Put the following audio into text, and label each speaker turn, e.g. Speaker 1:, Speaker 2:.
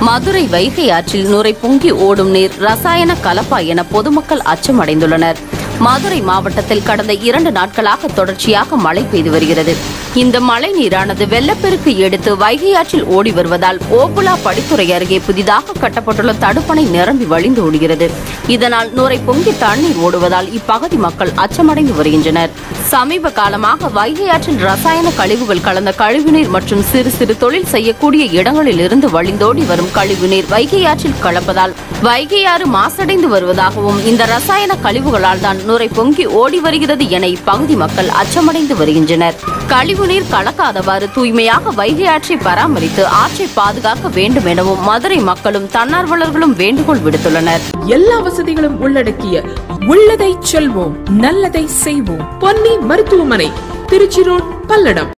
Speaker 1: மதுரை வைகை ஆற்றில் நுரை பொங்கி ஓடும் நீர் ரசாயன கலப்பா என பொதுமக்கள் அச்சமடைந்துள்ளனர் மதுரை மாவட்டத்தில் கடந்த இரண்டு நாட்களாக தொடர்ச்சியாக மழை பெய்து வருகிறது இந்த மழை நீரானது வெள்ளப்பெருக்கு எடுத்து வைகை ஆற்றில் ஓடி வருவதால் ஓபுலா படித்துறை அருகே புதிதாக கட்டப்பட்டுள்ள தடுப்பணை நிரம்பி வழிந்து ஓடுகிறது இதனால் நுரை பொங்கி தண்ணீர் ஓடுவதால் இப்பகுதி மக்கள் அச்சமடைந்து வருகின்றனர் சமீப காலமாக வைகை ஆற்றில் ரசாயன கழிவுகள் கலந்த கழிவுநீர் மற்றும் சிறு சிறு தொழில் செய்யக்கூடிய இடங்களில் இருந்து வழிந்தோடி வரும் கழிவுநீர் வைகை ஆற்றில் கலப்பதால் வைகை ஆறு மாசடைந்து வருவதாகவும் இந்த ரசாயன கழிவுகளால் தான் நுரை பொங்கி ஓடி வருகிறது என இப்பகுதி மக்கள் அச்சமடைந்து வருகின்றனர் கழிவுநீர் கலக்காதவாறு தூய்மையாக வைகை ஆற்றை பராமரித்து ஆற்றை பாதுகாக்க வேண்டும் எனவும் மதுரை மக்களும் தன்னார்வலர்களும் வேண்டுகோள் விடுத்துள்ளனர்
Speaker 2: எல்லா வசதிகளும் உள்ளடக்கிய உள்ளதை செல்வோம் நல்லதை செய்வோம் பொன்னி மருத்துவமனை திருச்சி ரோட் பல்லடம்